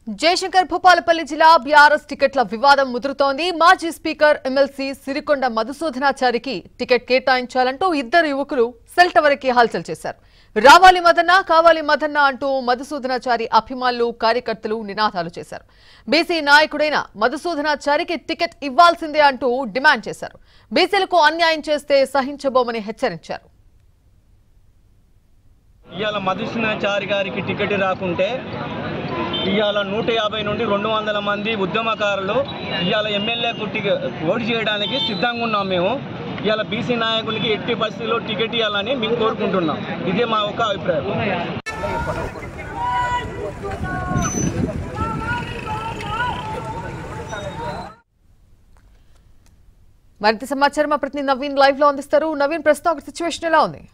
జయశంకర్ భూపాలపల్లి జిల్లా బీఆర్ఎస్ టికెట్ల వివాదం ముదురుతోంది మాజీ స్పీకర్ ఎమ్మెల్సీ సిరికొండ మధుసూదనాచారికి టికెట్ కేటాయించాలంటూ ఇద్దరు యువకులు సెల్ టవర్కి హల్చల్ చేశారు రావాలి మదన్న కావాలి మదన్న అంటూ మధుసూదనాచారి అభిమానులు కార్యకర్తలు నినాదాలు చేశారు బీసీ నాయకుడైన మధుసూదనాచారికి టికెట్ ఇవ్వాల్సిందే అంటూ డిమాండ్ చేశారు బీసీలకు అన్యాయం చేస్తే సహించబోమని హెచ్చరించారు ఇవాళ మధుసూనాచారి గారికి టికెట్ రాకుంటే ఇవాళ నూట యాభై నుండి రెండు వందల మంది ఉద్యమకారులు ఇవాళ ఎమ్మెల్యేకు టికెట్ ఓటు చేయడానికి సిద్ధంగా ఉన్నాం మేము ఇవాళ బీసీ నాయకునికి ఎట్టి పరిస్థితుల్లో టికెట్ ఇవ్వాలని మేము కోరుకుంటున్నాం ఇదే మా ఒక అభిప్రాయం మరింత సమాచారం మా ప్రతినిధి నవీన్ లైవ్ లో అందిస్తారు నవీన్ ప్రస్తుతం ఒక సిచ్యువేషన్ ఎలా ఉంది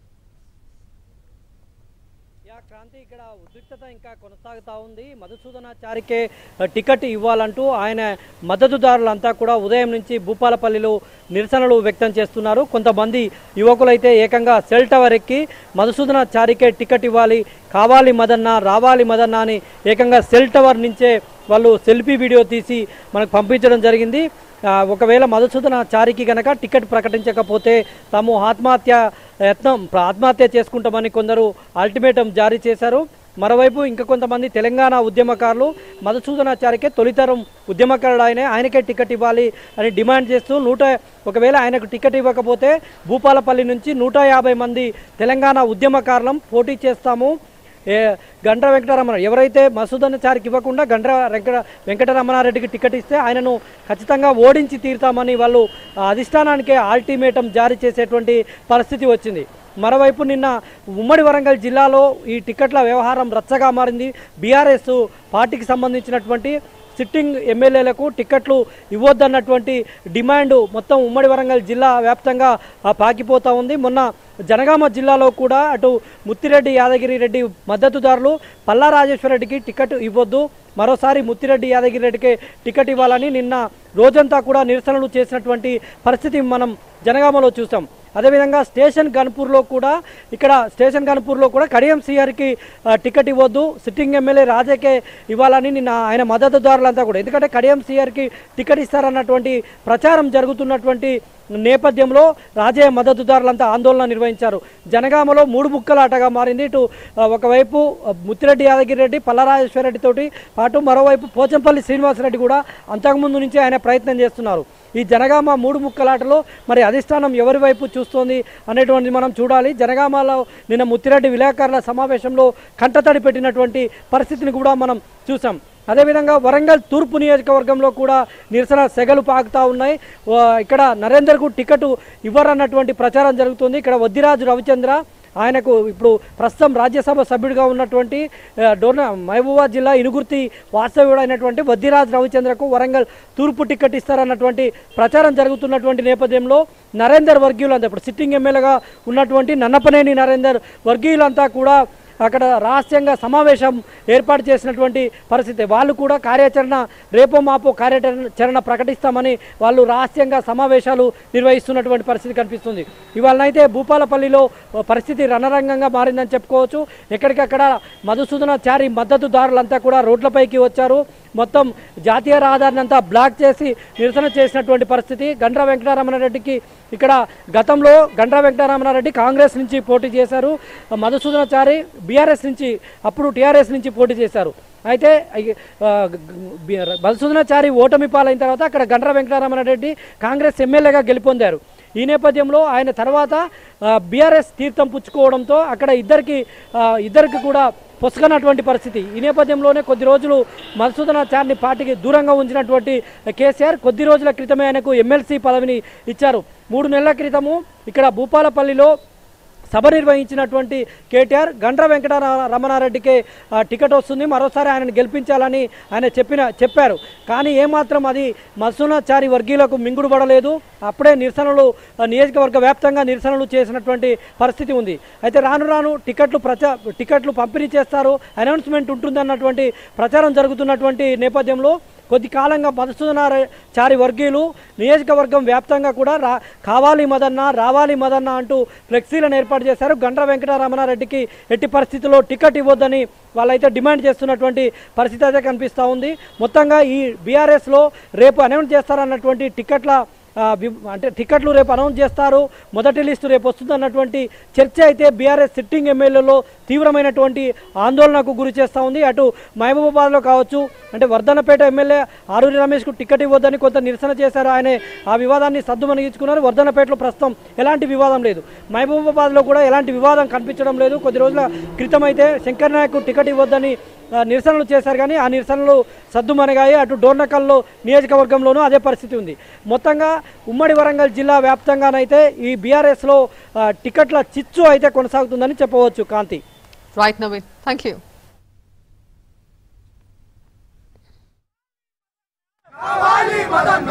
యా క్రాంతి ఇక్కడ ఉద్రిక్తత ఇంకా కొనసాగుతా ఉంది మధుసూదనాచారికే టికెట్ ఇవ్వాలంటూ ఆయన మద్దతుదారులంతా కూడా ఉదయం నుంచి భూపాలపల్లిలో నిరసనలు వ్యక్తం చేస్తున్నారు కొంతమంది యువకులైతే ఏకంగా సెల్ టవర్ ఎక్కి మధుసూదనాచారికే టికెట్ ఇవ్వాలి కావాలి మదన్న రావాలి మదన్న అని ఏకంగా సెల్ టవర్ నుంచే వాళ్ళు సెల్ఫీ వీడియో తీసి మనకు పంపించడం జరిగింది ఆ, ఒకవేళ మధుసూదన చారికి గనక టికెట్ ప్రకటించకపోతే తాము ఆత్మహత్య యత్నం ఆత్మహత్య చేసుకుంటామని కొందరు అల్టిమేటం జారీ చేశారు మరోవైపు ఇంకా కొంతమంది తెలంగాణ ఉద్యమకారులు మధుసూదనాచారికే తొలితరం ఉద్యమకారుడు ఆయనే ఆయనకే టికెట్ ఇవ్వాలి అని డిమాండ్ చేస్తూ నూట ఒకవేళ ఆయనకు టికెట్ ఇవ్వకపోతే భూపాలపల్లి నుంచి నూట యాభై మంది తెలంగాణ ఉద్యమకారులం పోటీ చేస్తాము ఏ గండ్ర వెంకటరమణ ఎవరైతే మసూదనాచారికి ఇవ్వకుండా గండ్ర వెంకట వెంకటరమణారెడ్డికి టికెట్ ఇస్తే ఆయనను ఖచ్చితంగా ఓడించి తీరుతామని వాళ్ళు ఆ అధిష్టానానికే అల్టిమేటం జారీ చేసేటువంటి పరిస్థితి వచ్చింది మరోవైపు నిన్న ఉమ్మడి వరంగల్ జిల్లాలో ఈ టికెట్ల వ్యవహారం రచ్చగా మారింది బీఆర్ఎస్ పార్టీకి సంబంధించినటువంటి సిట్టింగ్ ఎమ్మెల్యేలకు టికెట్లు ఇవ్వద్దన్నటువంటి డిమాండ్ మొత్తం ఉమ్మడి వరంగల్ జిల్లా వ్యాప్తంగా ఆ, పాకిపోతా ఉంది మొన్న జనగామ జిల్లాలో కూడా అటు ముత్తిరెడ్డి యాదగిరి రెడ్డి మద్దతుదారులు పల్లా రాజేశ్వరరెడ్డికి టికెట్ ఇవ్వొద్దు మరోసారి ముత్తిరెడ్డి యాదగిరి రెడ్డికి టికెట్ ఇవ్వాలని నిన్న రోజంతా కూడా నిరసనలు చేసినటువంటి పరిస్థితి మనం జనగామలో చూసాం అదేవిధంగా స్టేషన్ గన్పూర్లో కూడా ఇక్కడ స్టేషన్ గన్పూర్లో కూడా కడియం సీఆర్కి ఆ, టికెట్ ఇవ్వద్దు సిట్టింగ్ ఎమ్మెల్యే రాజాకే ఇవ్వాలని నిన్న ఆయన మద్దతుదారులంతా కూడా ఎందుకంటే కడియం సీఆర్కి టికెట్ ఇస్తారన్నటువంటి ప్రచారం జరుగుతున్నటువంటి నేపథ్యంలో రాజయ్య మద్దతుదారులంతా ఆందోళన నిర్వహించారు జనగామలో మూడు ముక్కల ఆటగా మారింది ఇటు ఆ, ఒకవైపు ఆ, ముత్తిరెడ్డి యాదగిరి రెడ్డి పల్లరాజేశ్వరరెడ్డి తోటి పాటు మరోవైపు పోచంపల్లి శ్రీనివాసరెడ్డి కూడా అంతకుముందు నుంచి ఆయన ప్రయత్నం చేస్తున్నారు ఈ జనగామ మూడు ముక్కలాటలో మరి అధిష్టానం ఎవరి వైపు చూస్తోంది అనేటువంటిది మనం చూడాలి జనగామలో నిన్న ముత్తిరెడ్డి విలేకరుల సమావేశంలో కంటతడి పెట్టినటువంటి పరిస్థితిని కూడా మనం చూసాం అదేవిధంగా వరంగల్ తూర్పు నియోజకవర్గంలో కూడా నిరసన సెగలు పాకుతా ఉన్నాయి ఓ, ఇక్కడ నరేందర్కు టికెట్ ఇవ్వరన్నటువంటి ప్రచారం జరుగుతుంది ఇక్కడ వద్దిరాజు రవిచంద్ర ఆయనకు ఇప్పుడు ప్రస్తుతం రాజ్యసభ సభ్యుడిగా ఉన్నటువంటి ఆ, డోర్న మహబూబాద్ జిల్లా ఇనుగుర్తి వాస్తవ్యుడు అయినటువంటి వద్దిరాజ్ రవిచంద్రకు వరంగల్ తూర్పు టికెట్ ఇస్తారన్నటువంటి ప్రచారం జరుగుతున్నటువంటి నేపథ్యంలో నరేందర్ వర్గీయులంతా ఇప్పుడు సిట్టింగ్ ఎమ్మెల్యేగా ఉన్నటువంటి నన్నపనేని నరేందర్ వర్గీయులంతా కూడా అక్కడ రహస్యంగా సమావేశం ఏర్పాటు చేసినటువంటి పరిస్థితి వాళ్ళు కూడా కార్యాచరణ రేపో మాపో కార్యాచరణ ప్రకటిస్తామని వాళ్ళు రహస్యంగా సమావేశాలు నిర్వహిస్తున్నటువంటి పరిస్థితి కనిపిస్తుంది ఇవాళనైతే భూపాలపల్లిలో పరిస్థితి రణరంగంగా మారిందని చెప్పుకోవచ్చు ఎక్కడికక్కడ మధుసూదన చారి మద్దతుదారులంతా కూడా రోడ్లపైకి వచ్చారు మొత్తం జాతీయ రహదారిని అంతా బ్లాక్ చేసి నిరసన చేసినటువంటి పరిస్థితి గండ్ర వెంకటరమణారెడ్డికి ఇక్కడ గతంలో గండ్ర వెంకటరమణారెడ్డి కాంగ్రెస్ నుంచి పోటీ చేశారు మధుసూదనాచారి బీఆర్ఎస్ నుంచి అప్పుడు టీఆర్ఎస్ నుంచి పోటీ చేశారు అయితే ఈ, ఆ, బి- మధుసూదనాచారి ఓటమి పాలైన తర్వాత అక్కడ గండ్ర వెంకటరమణారెడ్డి కాంగ్రెస్ ఎమ్మెల్యేగా గెలుపొందారు ఈ నేపథ్యంలో ఆయన తర్వాత బీఆర్ఎస్ తీర్థం పుచ్చుకోవడంతో అక్కడ ఇద్దరికి ఆ, ఇద్దరికి కూడా పొసగనటువంటి పరిస్థితి ఈ నేపథ్యంలోనే కొద్ది రోజులు మధుసూదనాచారిని పార్టీకి దూరంగా ఉంచినటువంటి కేసీఆర్ కొద్ది రోజుల క్రితమే ఆయనకు ఎమ్మెల్సీ పదవిని ఇచ్చారు మూడు నెలల క్రితము ఇక్కడ భూపాలపల్లిలో సభ నిర్వహించినటువంటి కేటీఆర్ గండ్ర వెంకట రమణారెడ్డికి ఆ, టికెట్ వస్తుంది మరోసారి ఆయనను గెలిపించాలని ఆయన చెప్పిన చెప్పారు కానీ ఏమాత్రం అది మసూనాచారి వర్గీయులకు మింగుడు పడలేదు అప్పుడే నిరసనలు ఆ, నియోజకవర్గ వ్యాప్తంగా నిరసనలు చేసినటువంటి పరిస్థితి ఉంది అయితే రాను రాను టికెట్లు ప్రచా టికెట్లు పంపిణీ చేస్తారు అనౌన్స్మెంట్ ఉంటుందన్నటువంటి ప్రచారం జరుగుతున్నటువంటి నేపథ్యంలో కొద్ది కాలంగా మధుసూదనాచారి వర్గీయులు నియోజకవర్గం వ్యాప్తంగా కూడా రా కావాలి మదన్న రావాలి మదన్న అంటూ ఫ్లెక్సీలను ఏర్పాటు చేశారు గండ్ర వెంకటరమణారెడ్డికి ఎట్టి పరిస్థితుల్లో టికెట్ ఇవ్వద్దని వాళ్ళైతే డిమాండ్ చేస్తున్నటువంటి పరిస్థితి అయితే కనిపిస్తూ ఉంది మొత్తంగా ఈ బీఆర్ఎస్లో రేపు అనౌన్స్ చేస్తారన్నటువంటి టికెట్ల ఆ, వి- అంటే టికెట్లు రేపు అనౌన్స్ చేస్తారు మొదటి లిస్టు రేపు వస్తుందన్నటువంటి చర్చ అయితే బీఆర్ఎస్ సిట్టింగ్ ఎమ్మెల్యేలో తీవ్రమైనటువంటి ఆందోళనకు గురి చేస్తూ ఉంది అటు మహబూబాబాద్లో కావచ్చు అంటే వర్ధనపేట ఎమ్మెల్యే ఆరూరి రమేష్కు టికెట్ ఇవ్వద్దని కొంత నిరసన చేశారు ఆయన ఆ వివాదాన్ని సద్దుమణిగించుకున్నారు వర్ధనపేటలో ప్రస్తుతం ఎలాంటి వివాదం లేదు మహబూబాబాద్లో కూడా ఎలాంటి వివాదం కనిపించడం లేదు కొద్ది రోజుల క్రితం అయితే శంకర్ నాయక్ టికెట్ ఇవ్వద్దని ఆ, నిరసనలు చేశారు కానీ ఆ నిరసనలు సద్దుమణిగాయి అటు డోర్నకల్లో నియోజకవర్గంలోనూ అదే పరిస్థితి ఉంది మొత్తంగా ఉమ్మడి వరంగల్ జిల్లా వ్యాప్తంగానైతే ఈ బీఆర్ఎస్లో టికెట్ల చిచ్చు అయితే కొనసాగుతుందని చెప్పవచ్చు Kanthi right Naveen thank you కావాలి మదన్న